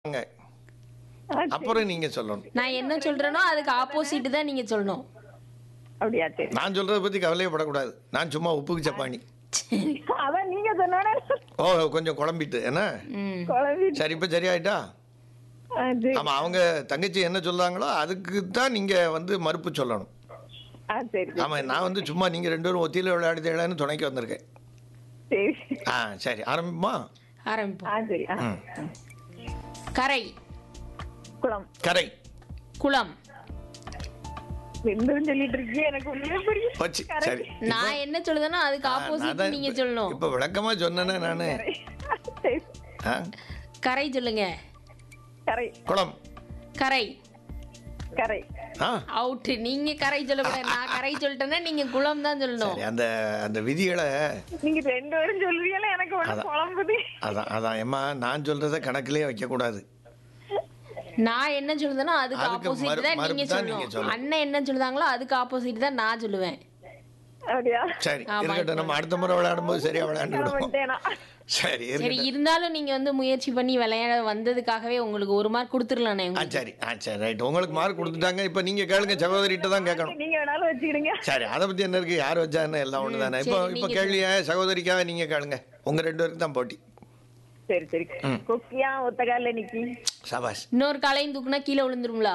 வாங்க. ஆ, சரி. அப்புறம் நீங்க சொல்லணும் நான் என்ன சொல்றேனோ அதுக்கு ஆப்போசிட் தான் நீங்க சொல்லணும் அப்படியா சரி நான் சொல்றத பத்தி கவலையே படக்கூடாது நான் சும்மா உப்புக்கு சப்பாணி அதான் நீங்க சொன்னோன்னே ஓ கொஞ்சம் குழம்பிட்டு என்ன ம் குழம்பி சரி இப்ப சரியாயிட்டா ஆ, சரி. ஆமா அவங்க தங்கச்சி என்ன சொல்றாங்களோ அதுக்கு தான் நீங்க வந்து மறுப்பு சொல்லணும் ஆ சரி ஆமா நான் வந்து சும்மா நீங்க ரெண்டு பேரும் ஒத்தியில விளையாடுதேன்னு துணைக்கு வந்திருக்கேன் சரி ஆ சரி ஆரம்பிப்போமா ஆரம்பிப்போம் ஆ சரி ஆ. ம். கரை குளம் கரை குளம் ரெண்டும் சொல்லிட்டு இருக்கீங்க எனக்கு ஒண்ணுமே புரியல போச்சு சரி நான் என்ன சொல்லுதேனோ அதுக்கு ஆ, ஆப்போசிட் அதான் நீங்க இப்ப- சொல்லணும் இப்ப விளக்கமா சொன்னேனே நானு சரி. ஆ? கரை சொல்லுங்க கரை குளம் கரை கரை ஆ அவுட் நீங்க கரை சொல்லக்கூடாது நான் கரை சொல்லிட்டேன்னா நீங்க குளம் தான் சொல்லணும் சரி அந்த அந்த விதிகளை நீங்க ரெண்டு பேரும் சொல்றீங்களா எனக்கு ஒண்ணு அதான். குழம்புது அதான் அதான் ஏம்மா நான் சொல்றத கணக்கிலே வைக்க கூடாது நான் என்ன சொல்லுதேனோ அதுக்கு அதுக்கு ஆப்போசிட் மறு- தான் மறுப்பு நீங்க தான் நீங்க சொல்லணும் சொல்லணும். அண்ணன் என்ன சொல்லுதாங்களோ அதுக்கு ஆப்போசிட் தான் நான் சொல்லுவேன் அப்படியா சரி ஆமா, இருக்கட்டும் நம்ம அடுத்த முறை விளையாடும் போது சரியா விளையாண்டு விடுவோம் வந்துட்டேனா சரி சரி இருக்கட்டும் இருந்தாலும் நீங்க வந்து முயற்சி பண்ணி விளையாட வந்ததுக்காகவே உங்களுக்கு ஒரு மார்க் கொடுத்துடலானே ஆ சரி ஆ சரி ரைட் உங்களுக்கு மார்க் கொடுத்துட்டாங்க இப்போ நீங்க கேளுங்க சகோதரிகிட்ட தான் கேட்கணும் நீங்க வேணாலும் வச்சுக்கிடுங்க சரி அதை பத்தி என்ன இருக்கு யார் வச்சா என்ன எல்லாம் ஒன்று தானே இப்போ சரி, இப்போ நீங்க கேள்விய சகோதரிக்காக நீங்க கேளுங்க உங்க ரெண்டு பேருக்கு தான் போட்டி சரி சரி கொக்கியா ஒத்த கால நிக்கி சபாஷ் இன்னொரு காலையும் தூக்குனா கீழே விழுந்துருங்களா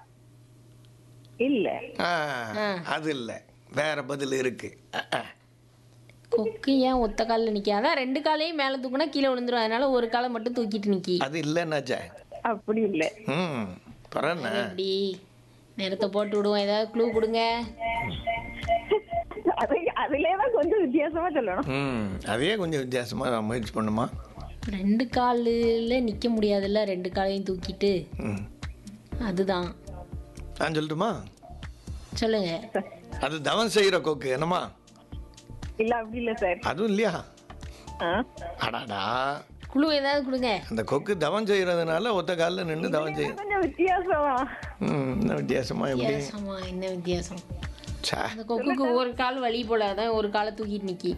இல்ல ஆ ஆ. அது இல்லை வேற பதில் இருக்கு அ, அ. கொக்கு ஏன் ஒத்த காலில் நிற்காதான் ரெண்டு காலையும் மேலே தூக்குனா கீழே விழுந்துரும் அதனால ஒரு காலை மட்டும் தூக்கிட்டு நிக்கி அது இல்லைன்னாச்சே அப்படி இல்ல ம் பரவாயில்ல எப்படி நேரத்தை போட்டு விடுவோம் ஏதாவது க்ளூ கொடுங்க அது அதுலதான் கொஞ்சம் வித்தியாசமா சொல்லணும் ம் அதே கொஞ்சம் வித்தியாசமா நான் முயற்சி பண்ணுமா ரெண்டு காலில் நிற்க முடியாதுல்ல ரெண்டு காலையும் தூக்கிட்டு ம் அதுதான் நான் சொல்லட்டுமா சொல்லுங்க அது தவம் செய்யற கொக்கு என்னம்மா இல்ல அப்படி இல்ல சார் அதுவும் இல்லையா ஆ. அடாடா குழு ஏதாவது கொடுங்க அந்த கொக்கு தவம் செய்யறதுனால ஒத்த காலில் நின்று தவம் செய்யும் கொஞ்சம் வித்தியாசமா ம் என்ன வித்தியாசமா எப்படி வித்தியாசமா என்ன வித்தியாசம் சே அந்த கொக்குக்கு ஒரு கால் வழி போல அதான் ஒரு காலை தூக்கிட்டு நிக்கி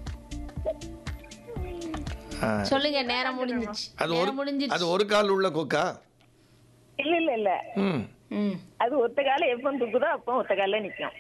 ஆ. சொல்லுங்க நேரம் முடிஞ்சிச்சு அது ஒரு நேரம் முடிஞ்சிச்சு அது ஒரு கால் உள்ள கொக்கா இல்ல இல்ல இல்ல ம் ம் அது ஒத்த கால எப்ப தூக்குதோ அப்போ ஒத்த கால நிக்கும்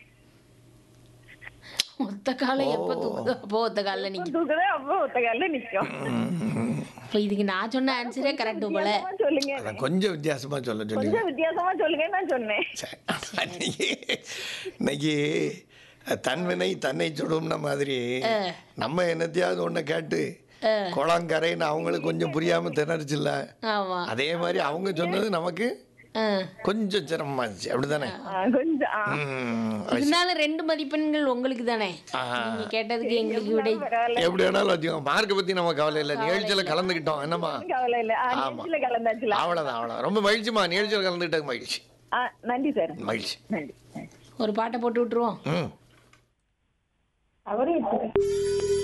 ஒத்த காலை எப்போ தூக்குதோ அப்போ ஒத்த காலில் நிக்கி தூக்குதோ அப்போ ஒத்த கால நிக்கும் இப்போ இதுக்கு நான் சொன்ன ஆன்சரே கரெக்ட் போல வித்தியாசமா சொல்லுங்க அதான் கொஞ்சம் வித்தியாசமா சொல்ல சொல்லி கொஞ்சம் வித்தியாசமா சொல்லுங்க நான் சொன்னேன் சரி. இன்னைக்கு இன்னைக்கு தன்வினை தன்னை சுடும்ன மாதிரி நம்ம என்னத்தையாவது ஒன்றை கேட்டு குளங்கரைன்னு அவங்களுக்கு கொஞ்சம் புரியாம திணறுச்சுல்ல ஆமா அதே மாதிரி அவங்க சொன்னது நமக்கு ஆ. கொஞ்சம் சிரமமாச்சு அப்படிதானே ஆ, கொஞ்சம் ஆ. ம். இருந்தாலும் ரெண்டு மதிப்பெண்கள் உங்களுக்கு தானே நீங்க கேட்டதுக்கு எங்களுக்கு விடை பரவாயில்ல எப்படி வேணாலும் வச்சுக்கோ மார்க்கை பத்தி நம்ம கவலை இல்லை நிகழ்ச்சியில கலந்துக்கிட்டோம் என்னம்மா கவலை இல்ல ஆ, நிகழ்ச்சியில கலந்தாச்சுல அவ்வளவுதான் அவ்வளவுதான் ரொம்ப மகிழ்ச்சிமா நிகழ்ச்சியில் கலந்துக்கிட்டது மகிழ்ச்சி ஆ, நன்றி சார் மகிழ்ச்சி நன்றி ஒரு பாட்டை போட்டு விட்டுருவோம் ம் அவரும்